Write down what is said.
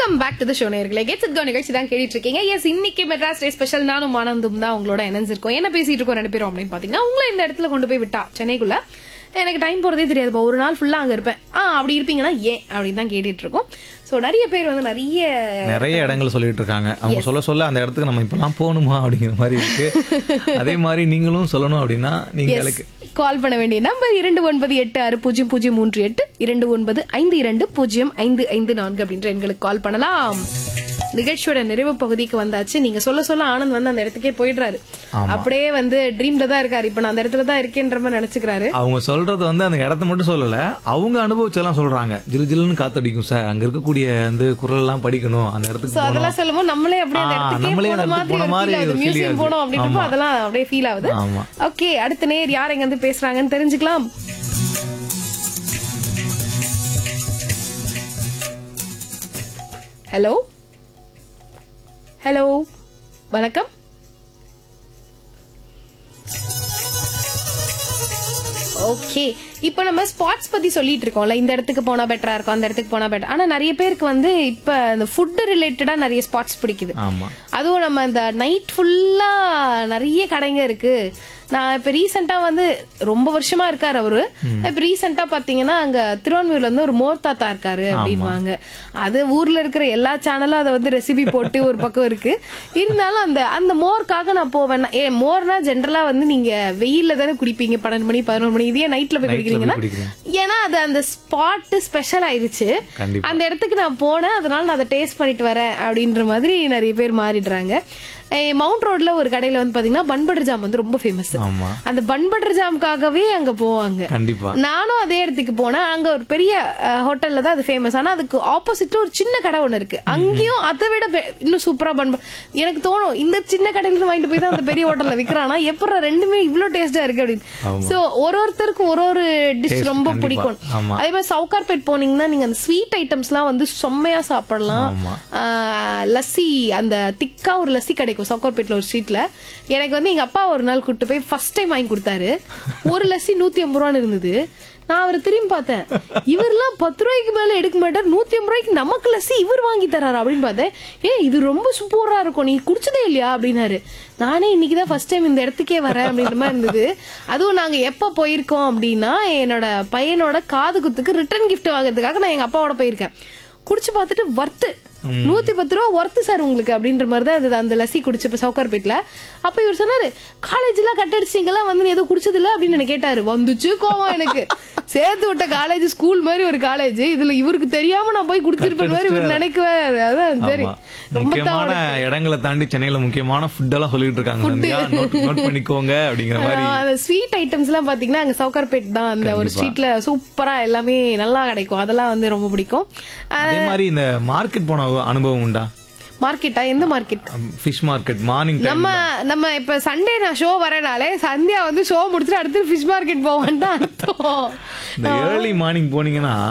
Welcome back to the show நேர்களே get set go நிகழ்ச்சி தான் கேட்டுட்டு இருக்கீங்க எஸ் இன்னைக்கு மெட்ராஸ் டே ஸ்பெஷல் நானும் ஆனந்தும் தான் உங்களோட இணைஞ்சிருக்கோம் என்ன பேசிட்டு இருக்கோம் ரெண்டு பேரும் அப்படின்னு பாத்தீங்கன்னா உங்களை இந்த இடத்துல கொண்டு போய் விட்டா சென்னைக்குள்ள எனக்கு டைம் போறதே தெரியாதுப்பா ஒரு நாள் ஃபுல்லா அங்க இருப்பேன் ஆ அப்படி இருப்பீங்கன்னா ஏன் அப்படின்னு தான் கேட்டுட்டு இருக்கோம் சோ நிறைய பேர் வந்து நிறைய நிறைய இடங்கள் சொல்லிட்டு இருக்காங்க அவங்க சொல்ல சொல்ல அந்த இடத்துக்கு நம்ம இப்பெல்லாம் போகணுமா அப்படிங்கிற மாதிரி இருக்கு அதே மாதிரி நீங்களும் சொல்லணும் அப்படின்னா நீங்க எனக்கு கால் பண்ண வேண்டிய நம்பர் இரண்டு ஒன்பது எட்டு ஆறு பூஜ்ஜியம் பூஜ்ஜியம் மூன்று எட்டு இரண்டு ஒன்பது ஐந்து இரண்டு பூஜ்ஜியம் ஐந்து ஐந்து நான்கு அப்படின்ற எண்களுக்கு கால் பண்ணலாம் நிகழ்ச்சியோட நிறைவு பகுதிக்கு வந்தாச்சு நீங்க சொல்ல சொல்ல ஆனந்த் வந்து அந்த இடத்துக்கே போயிடுறாரு அப்படியே வந்து ட்ரீம்ல தான் இருக்காரு இப்ப நான் அந்த இடத்துல தான் இருக்கேன்ற மாதிரி நினைச்சுக்கிறாரு அவங்க சொல்றது வந்து அந்த இடத்த மட்டும் சொல்லல அவங்க அனுபவிச்செல்லாம் சொல்றாங்க ஜிலு ஜிலுன்னு காத்தடிக்கும் சார் அங்க இருக்கக்கூடிய வந்து குரல் எல்லாம் படிக்கணும் அந்த இடத்துக்கு சோ போகணும் அதெல்லாம் சொல்லும்போது நம்மளே அப்படியே அந்த ஆ, இடத்துக்கே நம்மளே போன அந்த இடத்துக்கு மாதிரி போன ஒரு feel ஆகுது மாதிரி ஒரு feel மியூசியம் ஆகுது. போனோம் அப்படின்றப்போ ஆமா. அதெல்லாம் அப்படியே ஃபீல் ஆகுது ஆமா ஓகே அடுத்த நேர் யார் எங்க இருந்து பேசுறாங்கன்னு தெரிஞ்சுக்கலாம் ஹலோ ஹலோ வணக்கம் ஓகே இப்போ நம்ம ஸ்பாட்ஸ் பத்தி சொல்லிட்டு இருக்கோம்ல இந்த இடத்துக்கு போனா பெட்டரா இருக்கும் அந்த இடத்துக்கு போனா பெட்டர் ஆனா நிறைய பேருக்கு வந்து இப்ப இந்த ஃபுட் ரிலேட்டடா நிறைய ஸ்பாட்ஸ் பிடிக்குது ஆமா அதுவும் நம்ம இந்த நைட் ஃபுல்லா நிறைய கடைங்க இருக்கு நான் இப்ப ரீசெண்டா வந்து ரொம்ப வருஷமா இருக்காரு அவரு இப்ப ரீசெண்டா பாத்தீங்கன்னா அங்க திருவான்மையூர்ல இருந்து ஒரு மோர் தாத்தா இருக்காரு அப்படின்வாங்க அது ஊர்ல இருக்கிற எல்லா சேனலும் அதை வந்து ரெசிபி போட்டு ஒரு பக்கம் இருக்கு இருந்தாலும் அந்த அந்த மோர்க்காக நான் போவேன் ஏ மோர்னா ஜென்ரலா வந்து நீங்க வெயில்ல தானே குடிப்பீங்க பன்னெண்டு மணி பதினொரு மணி இதே நைட்ல போய் குடிக்கிறீங்கன்னா குடிக்கிறேன். ஏன்னா அது அந்த ஸ்பாட் ஸ்பெஷல் ஆயிருச்சு கண்டிப்பா. அந்த இடத்துக்கு நான் போனேன் அதனால நான் அதை டேஸ்ட் பண்ணிட்டு வரேன் அப்படின்ற மாதிரி நிறைய பேர் மாறிடுறாங்க ஏய், மவுண்ட் ரோட்ல ஒரு கடையில வந்து பாத்தீங்கன்னா பன் பட்டர் ஜாம் வந்து ரொம்ப ஃபேமஸ் ஆமா அந்த பன் பட்டர் ஜாமுக்காகவே அங்க போவாங்க கண்டிப்பா நானும் அதே இடத்துக்கு போனேன் அங்க ஒரு பெரிய ஹோட்டல்ல தான் அது ஃபேமஸ் ஆனா அதுக்கு ஆப்போசிட்ல ஒரு சின்ன கடை ஒண்ணு இருக்கு அங்கேயும் அதை விட பெ- இன்னும் சூப்பரா பன் ப- எனக்கு தோணும் இந்த சின்ன கடையில இருந்து வாங்கிட்டு போய் தான் அந்த பெரிய ஹோட்டல்ல விக்கிறானா எப்படா ரெண்டுமே இவ்ளோ டேஸ்டா இருக்கு அப்படின்னு சோ ஒரு ஒருத்தருக்கும் ஒரு ஒரு டிஷ் Taste ரொம்ப கண்டிப்பா. பிடிக்கும் ஆமா. அதே மாதிரி சவுகார்பேட் போனீங்கன்னா நீங்க அந்த ஸ்வீட் ஐட்டம்ஸ்லாம் வந்து செம்மையா சாப்பிடலாம் ஆமா. ஆஹ் லஸ்ஸி அந்த திக்கா ஒரு லஸ்ஸி கிடைக்கும் சவுகார்பேட்ல ஒரு ஸ்ட்ரீட்ல எனக்கு வந்து எங்க அப்பா ஒரு நாள் கூட்டு போய் ஃபர்ஸ்ட் டைம் வாங்கி கொடுத்தாரு ஒரு லஸ்ஸி நூத்தி ஐம்பது ரூபான்னு இருந்தது நான் அவரை திரும்பி பார்த்தேன் இவர்லாம் பத்து ரூபாய்க்கு மேல எடுக்க மாட்டார் நூத்தி ஐம்பது ரூபாய்க்கு நமக்கு லஸ்ஸி இவர் வாங்கி தராரு அப்படின்னு பார்த்தேன் ஏ இது ரொம்ப சூப்பரா இருக்கும் நீ குடிச்சதே இல்லையா அப்படின்னாரு நானே இன்னைக்குதான் ஃபர்ஸ்ட் டைம் இந்த இடத்துக்கே வரேன் அப்படின்ற மாதிரி இருந்தது அதுவும் நாங்க எப்ப போயிருக்கோம் அப்படின்னா என்னோட பையனோட காது குத்துக்கு ரிட்டர்ன் gift வாங்குறதுக்காக நான் எங்க அப்பாவோட போயிருக்கேன் குடிச்சு பார்த்துட்டு வர்த்து நூத்தி பத்து ரூபா ஒர்த்து சார் உங்களுக்கு அப்படின்ற மாதிரி தான் இருந்தது அந்த லஸ்ஸி குடிச்சப்ப சவுகார்பேட்ல அப்ப இவர் சொன்னாரு காலேஜ் எல்லாம் கட்டடிச்சிங்கெல்லாம் வந்து நீ எதுவும் குடிச்சது இல்ல அப்படின்னு என்ன கேட்டாரு வந்துச்சு கோவம் எனக்கு சேர்த்து விட்ட காலேஜ் ஸ்கூல் மாதிரி ஒரு காலேஜ் இதுல இவருக்கு தெரியாம நான் போய் குடிச்சிருப்பேன் மாதிரி இவர் நினைக்கவே அதான் சரி ஆமா. ரொம்ப முக்கியமான இடங்களை தாண்டி சென்னையில முக்கியமான ஃபுட் எல்லாம் சொல்லிட்டு இருக்காங்க சந்தியா. நோட் நோட் பண்ணிக்கோங்க அப்படிங்கிற மாதிரி ஆஹ் அந்த ஸ்வீட் ஐட்டம்ஸ் எல்லாம் பாத்தீங்கன்னா அங்க சவுகார்பேட் தான் அந்த ஒரு ஸ்ட்ரீட்ல சூப்பரா எல்லாமே நல்லா கிடைக்கும் அதெல்லாம் வந்து ரொம்ப பிடிக்கும் அதே மாதிரி இந்த மார்க்கெட் போன அனுபவம் உண்டா மார்க்கெட்டா எந்த market fish market morning time நம்ம நம்ம இப்ப சண்டே நான் ஷோ வரனாலே சந்தியா வந்து ஷோ முடிச்சுட்டு அடுத்து ஃபிஷ் மார்க்கெட் போவான்னு தான் அர்த்தம் இந்த ஏர்லி மார்னிங் போனீங்கன்னா